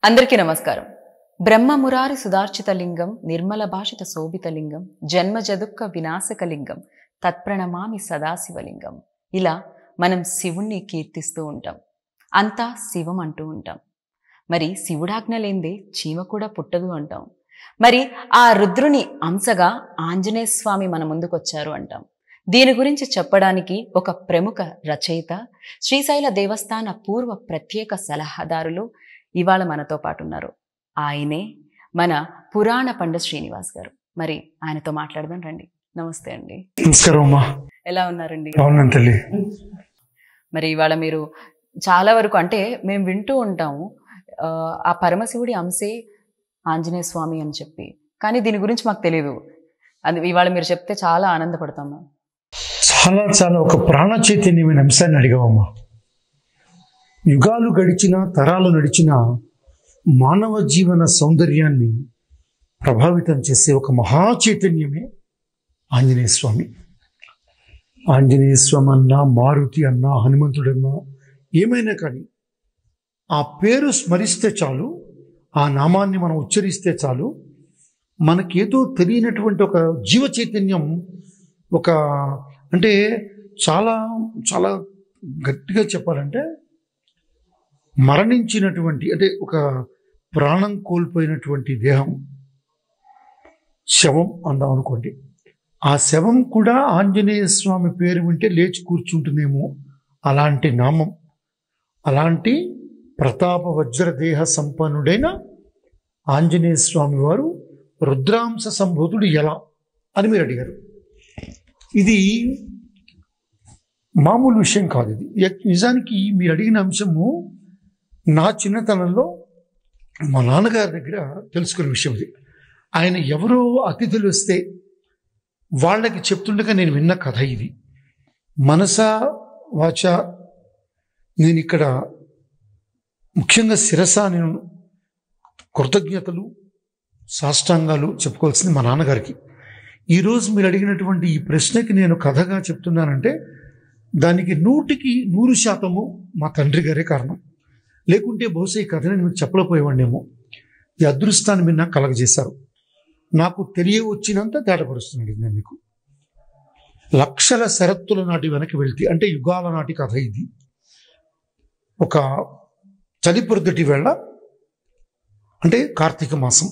అందరికీ నమస్కారం బ్రహ్మమురారి సుధార్చిత లింగం నిర్మల భాషిత శోభిత లింగం జన్మ జదుక్క వినాశక లింగం తత్ప్రణమామి సదాశివలింగం ఇలా మనం శివుణ్ణి కీర్తిస్తూ ఉంటాం అంతా శివం అంటూ ఉంటాం మరి శివుడాజ్ఞ లేందే చీమ కూడా పుట్టదు అంటాం మరి ఆ రుద్రుని అంశగా ఆంజనేయ స్వామి మన ముందుకొచ్చారు అంటాం దీని గురించి చెప్పడానికి ఒక ప్రముఖ రచయిత శ్రీశైల దేవస్థాన పూర్వ ప్రత్యేక సలహాదారులు ఇవాళ మనతో పాటు ఉన్నారు ఆయనే మన పురాణ పండ శ్రీనివాస్ గారు మరి ఆయనతో మాట్లాడదాం రండి నమస్తే అండి నమస్కారం అమ్మా ఎలా ఉన్నారండి బాగున్నాను తల్లి మరి ఇవాళ మీరు చాలా వరకు అంటే మేము వింటూ ఉంటాము ఆ, ఆ పరమశివుడి అంశే ఆంజనేయ స్వామి అని చెప్పి కానీ దీని గురించి మాకు తెలియదు అది ఇవాళ మీరు చెప్తే చాలా ఆనందపడతాము చాలా చాలా ఒక ప్రాణ చైతన్యమైన అంశాన్ని అడిగావమ్మా యుగాలు గడిచిన తరాలు నడిచిన మానవ జీవన సౌందర్యాన్ని ప్రభావితం చేసే ఒక మహా చైతన్యమే ఆంజనేయ స్వామి ఆంజనేయ స్వామి అన్నా మారుతి అన్నా హనుమంతుడన్నా ఏమైనా కానీ ఆ పేరు స్మరిస్తే చాలు ఆ నామాన్ని మనం ఉచ్చరిస్తే చాలు మనకేదో తెలియనటువంటి ఒక జీవ చైతన్యం ఒక అంటే చాలా చాలా గట్టిగా చెప్పాలంటే మరణించినటువంటి అంటే ఒక ప్రాణం కోల్పోయినటువంటి దేహం శవం అందాం అనుకోండి ఆ శవం కూడా ఆంజనేయ స్వామి పేరు వింటే లేచి కూర్చుంటుందేమో అలాంటి నామం అలాంటి ప్రతాప వజ్రదేహ సంపన్నుడైన ఆంజనేయ స్వామి వారు రుద్రాంశ సంభూతుడు ఎలా అని మీరు అడిగారు ఇది మామూలు విషయం కాదు ఇది ఎక్- నిజానికి మీరు అడిగిన అంశము నా చిన్నతనంలో మా నాన్నగారి దగ్గర తెలుసుకున్న విషయం ఇది ఆయన ఎవరో అతిథులు వస్తే వాళ్ళకి చెప్తుండగా నేను విన్న కథ ఇది మనస వాచ నేను ఇక్కడ ముఖ్యంగా శిరస నేను కృతజ్ఞతలు సాష్టాంగాలు చెప్పుకోవాల్సింది మా నాన్నగారికి ఈరోజు మీరు అడిగినటువంటి ఈ ప్రశ్నకి నేను కథగా చెప్తున్నానంటే దానికి నూటికి నూరు శాతము మా తండ్రి గారే కారణం లేకుంటే బహుశా ఈ కథని మీకు చెప్పలేకపోయేవాడినేమో ఈ అదృష్టాన్ని మీరు నాకు కలగజేశారు నాకు తెలియవచ్చినంత తేటపరుస్తున్నాడు నేను మీకు లక్షల శరత్తుల నాటి వెనక్కి వెళ్తే అంటే యుగాల నాటి కథ ఇది ఒక చలిపొద్దుటి వేళ అంటే కార్తీక మాసం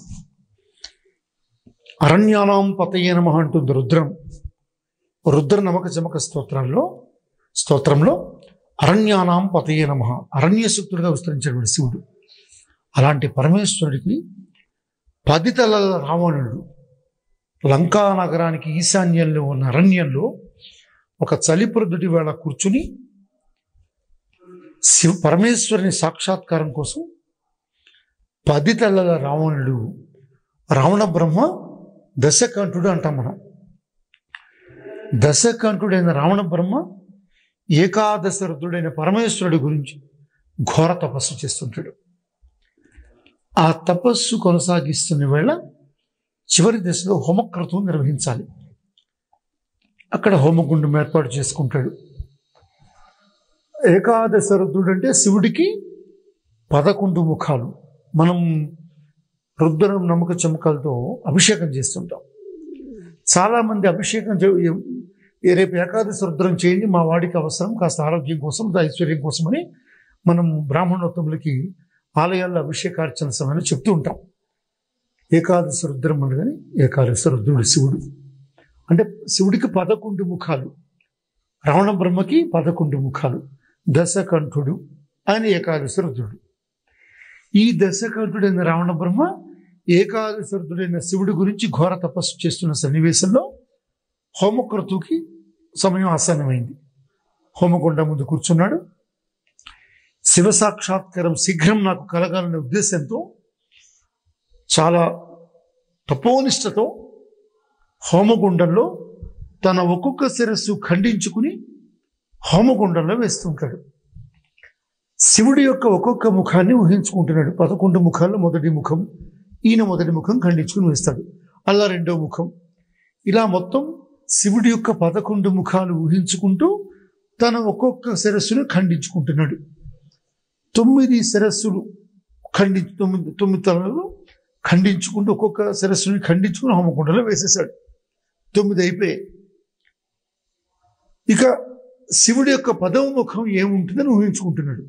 అరణ్యానాం పతయే నమ అంటుంది రుద్రం రుద్ర నమక చమక స్తోత్రాల్లో స్తోత్రంలో అరణ్యానాం పతయే నమ అరణ్య సూక్తుడిగా విస్తరించినటువంటి శివుడు అలాంటి పరమేశ్వరుడికి పది తలల రావణుడు లంకా నగరానికి ఈశాన్యంలో ఉన్న అరణ్యంలో ఒక చలిప్రదుడి వేళ కూర్చుని శివ పరమేశ్వరుని సాక్షాత్కారం కోసం పది తలల రావణుడు రావణ బ్రహ్మ దశకంఠుడు అంటాం మనం దశకంఠుడైన రావణ బ్రహ్మ ఏకాదశ రుద్రుడైన పరమేశ్వరుడి గురించి ఘోర తపస్సు చేస్తుంటాడు ఆ తపస్సు కొనసాగిస్తున్న వేళ చివరి దశలో హోమక్రతువు నిర్వహించాలి అక్కడ హోమగుండం ఏర్పాటు చేసుకుంటాడు ఏకాదశ రుద్రుడు అంటే శివుడికి పదకొండు ముఖాలు మనం రుద్రం నమ్మక చమకాలతో అభిషేకం చేస్తుంటాం చాలామంది అభిషేకం చే- ఏ- రేపు ఏకాదశి రుద్రం చేయండి మా వాడికి అవసరం కాస్త ఆరోగ్యం కోసం ఐశ్వర్యం కోసమని మనం బ్రాహ్మణోత్తములకి ఆలయాల్లో అభిషేకార్చన సమయంలో చెప్తూ ఉంటాం ఏకాదశి రుద్రం అనగానే ఏకాదశి రుద్రుడు శివుడు అంటే శివుడికి పదకొండు ముఖాలు రావణ బ్రహ్మకి పదకొండు ముఖాలు దశకంఠుడు ఆయన ఏకాదశి రుద్రుడు ఈ దశకంఠుడైన రావణ బ్రహ్మ ఏకాదశి రుద్రుడైన శివుడి గురించి ఘోర తపస్సు చేస్తున్న సన్నివేశంలో హోమక్రతువుకి సమయం ఆసన్నమైంది హోమకొండ ముందు కూర్చున్నాడు శివ సాక్షాత్కారం శీఘ్రం నాకు కలగాలనే ఉద్దేశంతో చాలా తపోనిష్టతో హోమగుండంలో తన ఒక్కొక్క శిరస్సు ఖండించుకుని హోమగుండంలో వేస్తుంటాడు శివుడి యొక్క ఒక్కొక్క ముఖాన్ని ఊహించుకుంటున్నాడు పదకొండు ముఖాల్లో మొదటి ముఖం ఈయన మొదటి ముఖం ఖండించుకుని వేస్తాడు అలా రెండో ముఖం ఇలా మొత్తం శివుడి యొక్క పదకొండు ముఖాలు ఊహించుకుంటూ తన ఒక్కొక్క శిరస్సును ఖండించుకుంటున్నాడు తొమ్మిది శిరస్సులు ఖండించి తొమ్మిది తొమ్మిది తలలు ఖండించుకుంటూ ఒక్కొక్క శిరస్సుని ఖండించుకుని హోమకుండలో వేసేసాడు తొమ్మిది అయిపోయాయి ఇక శివుడి యొక్క పదవ ముఖం ఏముంటుందని ఊహించుకుంటున్నాడు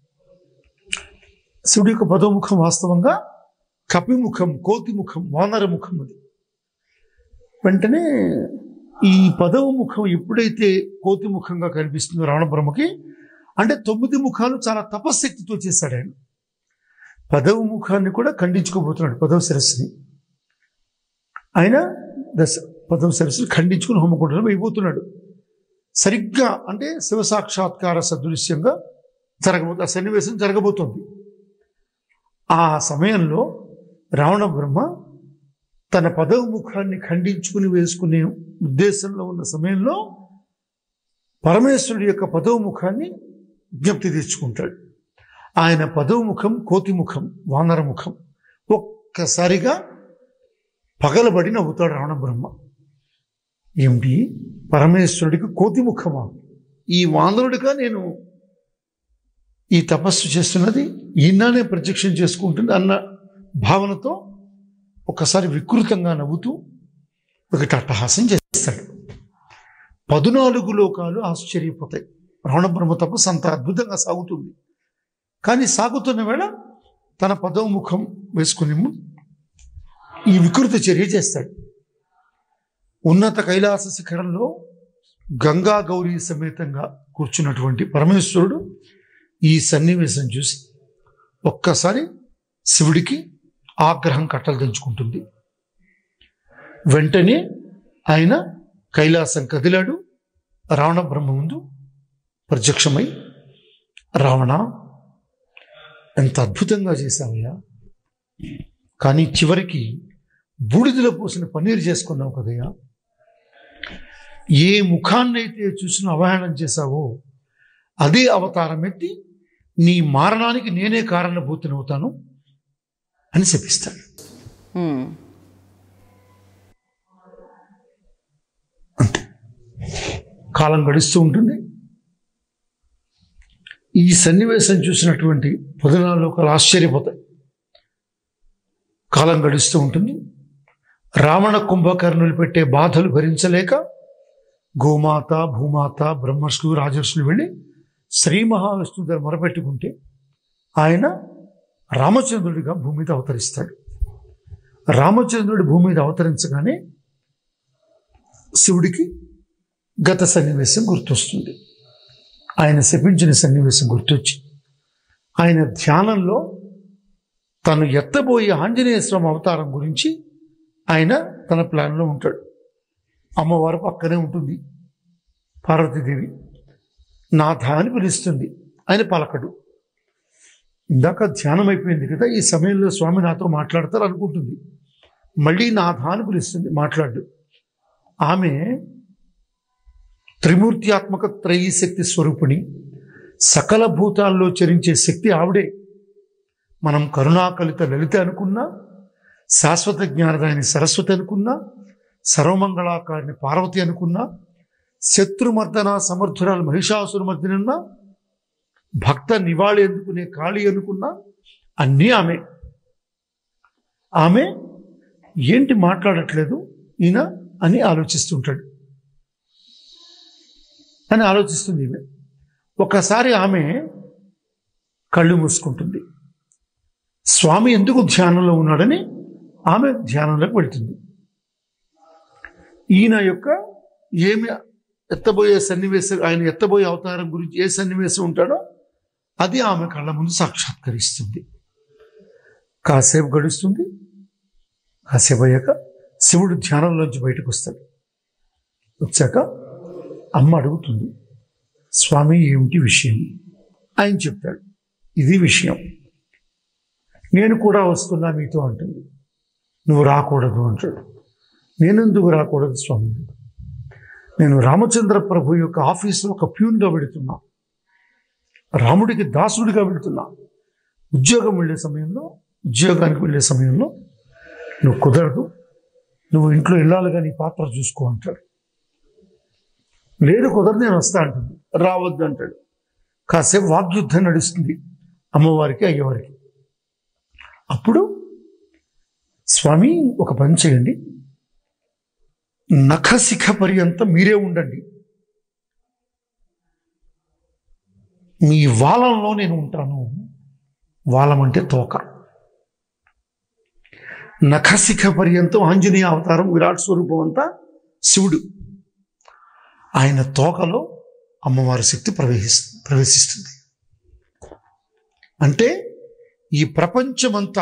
శివుడి యొక్క పదవ ముఖం వాస్తవంగా కపిముఖం కోతిముఖం వానర ముఖం అది వెంటనే ఈ పదవ ముఖం ఎప్పుడైతే కోతి ముఖంగా కనిపిస్తుందో రావణబ్రహ్మకి అంటే తొమ్మిది ముఖాలు చాలా తపశక్తితో చేశాడు ఆయన పదవ ముఖాన్ని కూడా ఖండించుకోబోతున్నాడు పదవ శిరస్సుని ఆయన దశ పదవ శిరస్సుని ఖండించుకుని హోమకుండలో వేయబోతున్నాడు సరిగ్గా అంటే శివ సాక్షాత్కార సదృశ్యంగా జరగబోతు ఆ సన్నివేశం జరగబోతోంది ఆ సమయంలో రావణ బ్రహ్మ తన పదవ ముఖాన్ని ఖండించుకుని వేసుకునే ఉద్దేశంలో ఉన్న సమయంలో పరమేశ్వరుడి యొక్క పదవ ముఖాన్ని జ్ఞప్తి తెచ్చుకుంటాడు ఆయన పదవ ముఖం కోతి ముఖం వానర ముఖం ఒక్కసారిగా పగలబడి నవ్వుతాడు రావణ బ్రహ్మ ఏమిటి పరమేశ్వరుడికి కోతి ముఖమా ఈ వానరుడిగా నేను ఈ తపస్సు చేస్తున్నది ఈయననే ప్రత్యక్షం చేసుకుంటుంది అన్న భావనతో ఒకసారి వికృతంగా నవ్వుతూ ఒకటి అట్టహాసం చేస్తాడు పదునాలుగు లోకాలు ఆశ్చర్యపోతాయి రావణ బ్రహ్మ తపస్సు అంత అద్భుతంగా సాగుతుంది కానీ సాగుతున్న వేళ తన పదవ ముఖం వేసుకుని ఈ వికృత చర్య చేస్తాడు ఉన్నత కైలాస శిఖరంలో గంగా గౌరీ సమేతంగా కూర్చున్నటువంటి పరమేశ్వరుడు ఈ సన్నివేశం చూసి ఒక్కసారి శివుడికి ఆగ్రహం కట్టలు తెంచుకుంటుంది వెంటనే ఆయన కైలాసం కదిలాడు రావణ బ్రహ్మ ముందు ప్రత్యక్షమై రావణ ఎంత అద్భుతంగా చేశావయ్యా కానీ చివరికి బూడిదలో పోసిన పన్నీరు చేసుకున్నావు కదయ్యా ఏ ముఖాన్నైతే చూసిన అవహేళన చేశావో అదే అవతారం ఎత్తి నీ మారణానికి నేనే కారణభూతునవుతాను అని శపిస్తాడు హ్మ్. అంతే కాలం గడుస్తూ ఉంటుంది ఈ సన్నివేశం చూసినటువంటి పదినాలు లోకాలు ఆశ్చర్యపోతాయి కాలం గడుస్తూ ఉంటుంది రావణ కుంభకర్ణులు పెట్టే బాధలు భరించలేక గోమాత భూమాత బ్రహ్మర్షులు రాజర్షులు వెళ్ళి శ్రీ మహావిష్ణువు దగ్గర మొరపెట్టుకుంటే ఆయన రామచంద్రుడిగా భూమి మీద అవతరిస్తాడు రామచంద్రుడి భూమి మీద అవతరించగానే శివుడికి గత సన్నివేశం గుర్తొస్తుంది ఆయన శపించిన సన్నివేశం గుర్తొచ్చి ఆయన ధ్యానంలో తను ఎత్తబోయే ఆంజనేయ స్వామి అవతారం గురించి ఆయన తన ప్లాన్లో ఉంటాడు అమ్మవారు పక్కనే ఉంటుంది పార్వతీదేవి నాథ అని పిలుస్తుంది ఆయన పలకడు ఇందాక ధ్యానం అయిపోయింది కదా ఈ సమయంలో స్వామి నాతో మాట్లాడతారు అనుకుంటుంది మళ్ళీ నాథ అని పిలుస్తుంది మాట్లాడు ఆమె త్రిమూర్త్యాత్మక త్రయీ శక్తి స్వరూపిణి సకల భూతాల్లో చరించే శక్తి ఆవిడే మనం కరుణాకలిత లలిత అనుకున్నా శాశ్వత జ్ఞానదాయని సరస్వతి అనుకున్నా సర్వమంగళాకారిని పార్వతి అనుకున్నా శత్రుమర్దన సమర్థురాలు మహిషాసురమర్దినన్నా భక్త నివాళి ఎందుకునే కాళి అనుకున్నా అన్నీ ఆమె ఆమె ఏంటి మాట్లాడట్లేదు ఈయన అని ఆలోచిస్తుంటాడు అని ఆలోచిస్తుంది ఈమె ఒకసారి ఆమె కళ్ళు మూసుకుంటుంది స్వామి ఎందుకు ధ్యానంలో ఉన్నాడని ఆమె ధ్యానంలోకి వెళ్తుంది ఈయన యొక్క ఏమి ఎత్తబోయే సన్నివేశం ఆయన ఎత్తబోయే అవతారం గురించి ఏ సన్నివేశం ఉంటాడో అది ఆమె కళ్ళ ముందు సాక్షాత్కరిస్తుంది కాసేపు గడుస్తుంది కాసేపు అయ్యాక శివుడు ధ్యానంలోంచి బయటకు వస్తాడు వచ్చాక అమ్మ అడుగుతుంది స్వామి ఏమిటి విషయం ఆయన చెప్తాడు ఇది విషయం నేను కూడా వస్తున్నా మీతో అంటుంది నువ్వు రాకూడదు అంటాడు నేను ఎందుకు రాకూడదు స్వామి నేను రామచంద్ర ప్రభు యొక్క ఆఫీసులో ఒక ప్యూన్గా వెళుతున్నా రాముడికి దాసుడిగా వెళుతున్నా ఉద్యోగం వెళ్ళే సమయంలో ఉద్యోగానికి వెళ్ళే సమయంలో నువ్వు కుదరదు నువ్వు ఇంట్లో వెళ్ళాలిగా నీ పాత్ర చూసుకో అంటాడు లేదు కుదరదు నేను వస్తా అంటుంది రావద్దు అంటాడు కాసేపు వాగ్యుద్ధం నడుస్తుంది అమ్మవారికి అయ్యవారికి అప్పుడు స్వామి ఒక పని చేయండి నఖశిఖ పర్యంతం మీరే ఉండండి మీ వాలంలో నేను ఉంటాను వాలం అంటే తోక నఖశిఖ పర్యంతం ఆంజనేయ అవతారం విరాట్ స్వరూపం అంతా శివుడు ఆయన తోకలో అమ్మవారి శక్తి ప్రవేశి ప్రవేశిస్తుంది అంటే ఈ ప్రపంచమంతా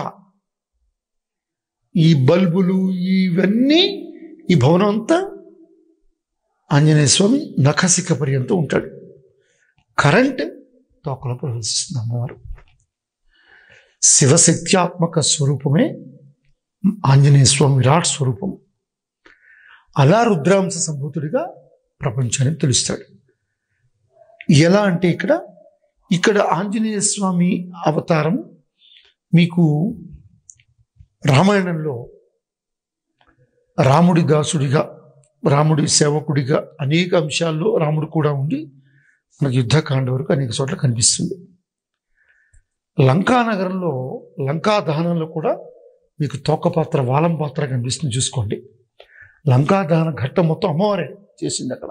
ఈ బల్బులు ఇవన్నీ ఈ భవనం అంతా ఆంజనేయ స్వామి నఖశిఖ పర్యంతం ఉంటాడు కరెంట్ తోకలో ప్రవేశిస్తుంది అమ్మవారు శివశక్త్యాత్మక స్వరూపమే ఆంజనేయ స్వామి విరాట్ స్వరూపం అలా రుద్రాంశ సంభూతుడిగా ప్రపంచానికి తెలుస్తాడు ఎలా అంటే ఇక్కడ ఇక్కడ ఆంజనేయ స్వామి అవతారం మీకు రామాయణంలో రాముడి దాసుడిగా రాముడి సేవకుడిగా అనేక అంశాల్లో రాముడు కూడా ఉండి మనకు యుద్ధకాండ వరకు అనేక చోట్ల కనిపిస్తుంది లంకా నగరంలో లంకా దహనంలో కూడా మీకు తోక పాత్ర వాలం పాత్ర కనిపిస్తుంది చూసుకోండి లంకా దహన ఘట్టం మొత్తం అమ్మవారే చేసింది అక్కడ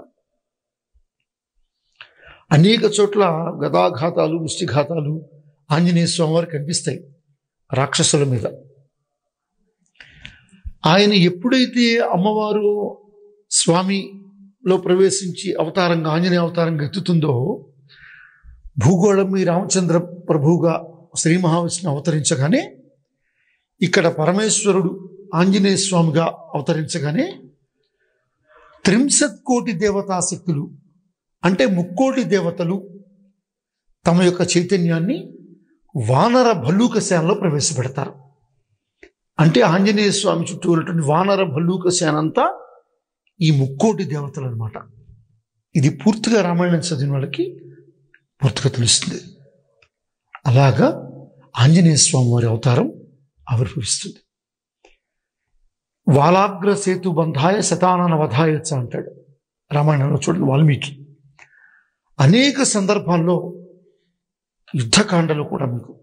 అనేక చోట్ల గదాఘాతాలు ముష్టిఘాతాలు ఆంజనేయ స్వామి వారు కనిపిస్తాయి రాక్షసుల మీద ఆయన ఎప్పుడైతే అమ్మవారు స్వామిలో ప్రవేశించి అవతారంగా ఆంజనేయ అవతారంగా ఎత్తుతుందో భూగోళం మీ రామచంద్ర ప్రభువుగా శ్రీ మహావిష్ణువు అవతరించగానే ఇక్కడ పరమేశ్వరుడు ఆంజనేయ స్వామిగా అవతరించగానే త్రింశత్ కోటి దేవతా శక్తులు అంటే ముక్కోటి దేవతలు తమ యొక్క చైతన్యాన్ని వానర భల్లూక సేనలో ప్రవేశపెడతారు అంటే ఆంజనేయ స్వామి చుట్టూ ఉన్నటువంటి వానర భల్లూక సేన అంతా ఈ ముక్కోటి దేవతలు అనమాట ఇది పూర్తిగా రామాయణం చదివిన వాళ్ళకి పూర్తిగా తెలుస్తుంది అలాగా ఆంజనేయ స్వామి వారి అవతారం ఆవిర్భవిస్తుంది వాలాగ్ర సేతు బంధాయ శతానన వధాయచ్చ అంటాడు రామాయణంలో చూడండి వాల్మీకి అనేక సందర్భాల్లో యుద్ధకాండలో కూడా మీకు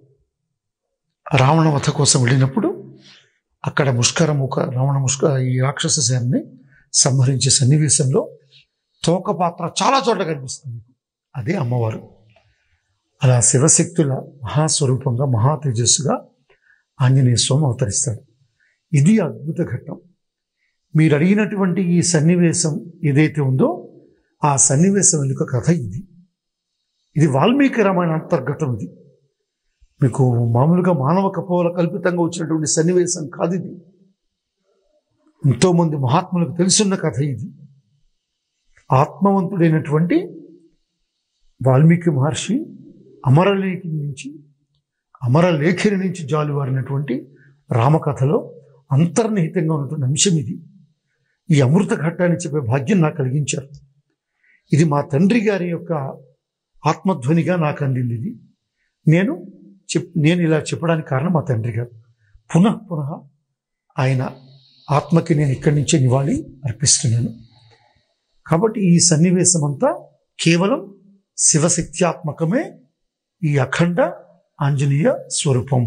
రావణ వధ కోసం వెళ్ళినప్పుడు అక్కడ ముష్కరముఖ రావణ ముష్క ఈ రాక్షస సేనని సంహరించే సన్నివేశంలో తోక పాత్ర చాలా చోట్ల కనిపిస్తుంది మీకు అదే అమ్మవారు అలా శివశక్తుల మహాస్వరూపంగా మహా తేజస్సుగా ఆంజనేయ స్వామి అవతరిస్తాడు ఇది అద్భుత ఘట్టం మీరు అడిగినటువంటి ఈ సన్నివేశం ఏదైతే ఉందో ఆ సన్నివేశం వెనుక కథ ఇది ఇది వాల్మీకి రామాయణ అంతర్గతం ఇది మీకు మామూలుగా మానవ కపోల కల్పితంగా వచ్చినటువంటి సన్నివేశం కాదు ఇది ఎంతోమంది మహాత్ములకు తెలుసున్న కథ ఇది ఆత్మవంతుడైనటువంటి వాల్మీకి మహర్షి అమరలేఖి నుంచి అమరలేఖిని నుంచి జాలువారినటువంటి రామకథలో అంతర్నిహితంగా ఉన్నటువంటి అంశం ఇది ఈ అమృత ఘట్టాన్ని చెప్పే భాగ్యం నాకు కలిగించారు ఇది మా తండ్రి గారి యొక్క ఆత్మధ్వనిగా నాకు అందింది ఇది నేను చెప్ నేను ఇలా చెప్పడానికి కారణం మా తండ్రి గారు పునః పునః ఆయన ఆత్మకి నేను ఇక్కడి నుంచే నివాళి అర్పిస్తున్నాను కాబట్టి ఈ సన్నివేశం అంతా కేవలం శివశక్త్యాత్మకమే ఈ అఖండ ఆంజనేయ స్వరూపం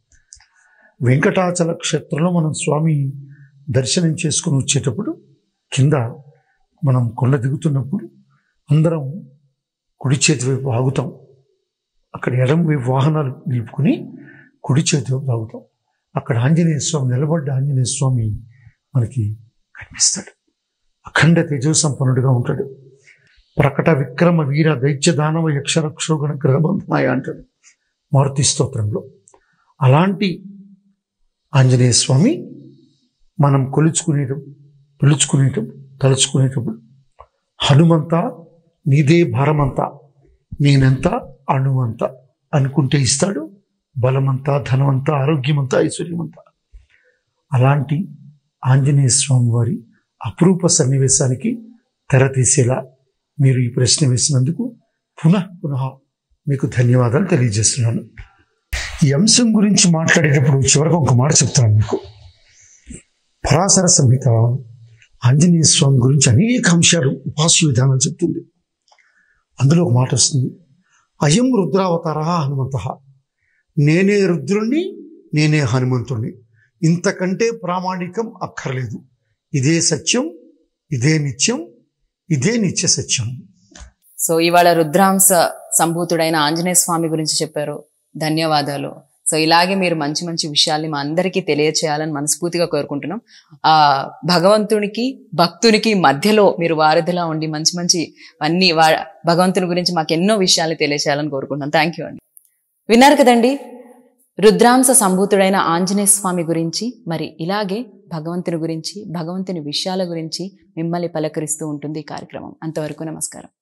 వెంకటాచల క్షేత్రంలో మనం స్వామి దర్శనం చేసుకుని వచ్చేటప్పుడు కింద మనం కొండ దిగుతున్నప్పుడు అందరం కుడి చేతి వైపు ఆగుతాం అక్కడ ఎడం వైపు వాహనాలు నిలుపుకుని కుడి చేతి వైపు ఆగుతాం అక్కడ ఆంజనేయ స్వామి నిలబడ్డ ఆంజనేయ స్వామి మనకి కనిపిస్తాడు అఖండ తేజోసంపన్నుడిగా ఉంటాడు ప్రకట విక్రమ వీర దైత్య దానవ యక్షరక్షోగణ గ్రహబంధనాయ అంటాడు మారుతి స్తోత్రంలో అలాంటి ఆంజనేయ స్వామి మనం కొలుచుకునేటప్పుడు పిలుచుకునేటప్పుడు తలుచుకునేటప్పుడు హనుమంత నీదే భారమంతా నేనెంత అణువంత అనుకుంటే ఇస్తాడు బలమంతా ధనమంతా ఆరోగ్యమంతా ఐశ్వర్యమంతా అలాంటి ఆంజనేయ స్వామి వారి అపురూప సన్నివేశానికి తెర తీసేలా మీరు ఈ ప్రశ్న వేసినందుకు పునః పునః మీకు ధన్యవాదాలు తెలియజేస్తున్నాను ఈ అంశం గురించి మాట్లాడేటప్పుడు చివరికి ఒక మాట చెప్తున్నాను మీకు పరాశర సంహిత ఆంజనేయ స్వామి గురించి అనేక అంశాలు ఉపాస్య విధానాలు చెప్తుంది అందులో ఒక మాట వస్తుంది అయం రుద్రావతార హనుమంత నేనే రుద్రుణ్ణి నేనే హనుమంతుణ్ణి ఇంతకంటే ప్రామాణికం అక్కర్లేదు ఇదే సత్యం ఇదే నిత్యం ఇదే నిత్య సత్యం సో ఇవాళ రుద్రాంశ సంభూతుడైన ఆంజనేయ స్వామి గురించి చెప్పారు ధన్యవాదాలు సో ఇలాగే మీరు మంచి మంచి విషయాల్ని మా అందరికీ తెలియచేయాలని మనస్ఫూర్తిగా కోరుకుంటున్నాం ఆ భగవంతునికి భక్తునికి మధ్యలో మీరు వారధిలా ఉండి మంచి మంచి అన్ని వా భగవంతుని గురించి మాకు ఎన్నో విషయాలు తెలియచేయాలని కోరుకుంటున్నాం థ్యాంక్ యూ అండి విన్నారు కదండి రుద్రాంశ సంభూతుడైన ఆంజనేయ స్వామి గురించి మరి ఇలాగే భగవంతుని గురించి భగవంతుని విషయాల గురించి మిమ్మల్ని పలకరిస్తూ ఉంటుంది ఈ కార్యక్రమం అంతవరకు నమస్కారం